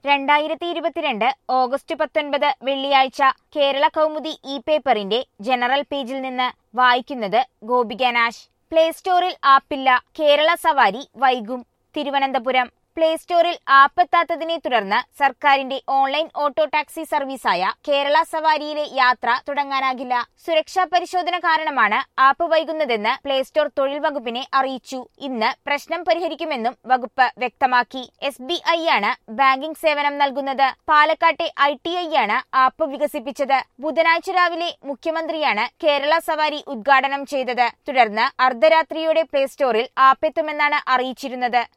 രണ്ടായിരത്തി ഇരുപത്തിരണ്ട് ഓഗസ്റ്റ് പത്തൊൻപത് വെള്ളിയാഴ്ച കേരള കൗമുദി ഇ പേപ്പറിന്റെ ജനറൽ പേജിൽ നിന്ന് വായിക്കുന്നത് ഗോപിക നാശ് പ്ലേ സ്റ്റോറിൽ ആപ്പില്ല കേരള സവാരി വൈകും തിരുവനന്തപുരം പ്ലേ സ്റ്റോറിൽ ആപ്പ് എത്താത്തതിനെ തുടർന്ന് സർക്കാരിന്റെ ഓൺലൈൻ ഓട്ടോ ടാക്സി സർവീസായ കേരള സവാരിയിലെ യാത്ര തുടങ്ങാനാകില്ല സുരക്ഷാ പരിശോധന കാരണമാണ് ആപ്പ് വൈകുന്നതെന്ന് പ്ലേ സ്റ്റോർ തൊഴിൽ വകുപ്പിനെ അറിയിച്ചു ഇന്ന് പ്രശ്നം പരിഹരിക്കുമെന്നും വകുപ്പ് വ്യക്തമാക്കി എസ് ബി ഐ ആണ് ബാങ്കിംഗ് സേവനം നൽകുന്നത് പാലക്കാട്ടെ ഐ ടി ഐ ആണ് ആപ്പ് വികസിപ്പിച്ചത് ബുധനാഴ്ച രാവിലെ മുഖ്യമന്ത്രിയാണ് കേരള സവാരി ഉദ്ഘാടനം ചെയ്തത് തുടർന്ന് അർദ്ധരാത്രിയോടെ പ്ലേ സ്റ്റോറിൽ ആപ്പ് എത്തുമെന്നാണ് അറിയിച്ചിരുന്നത്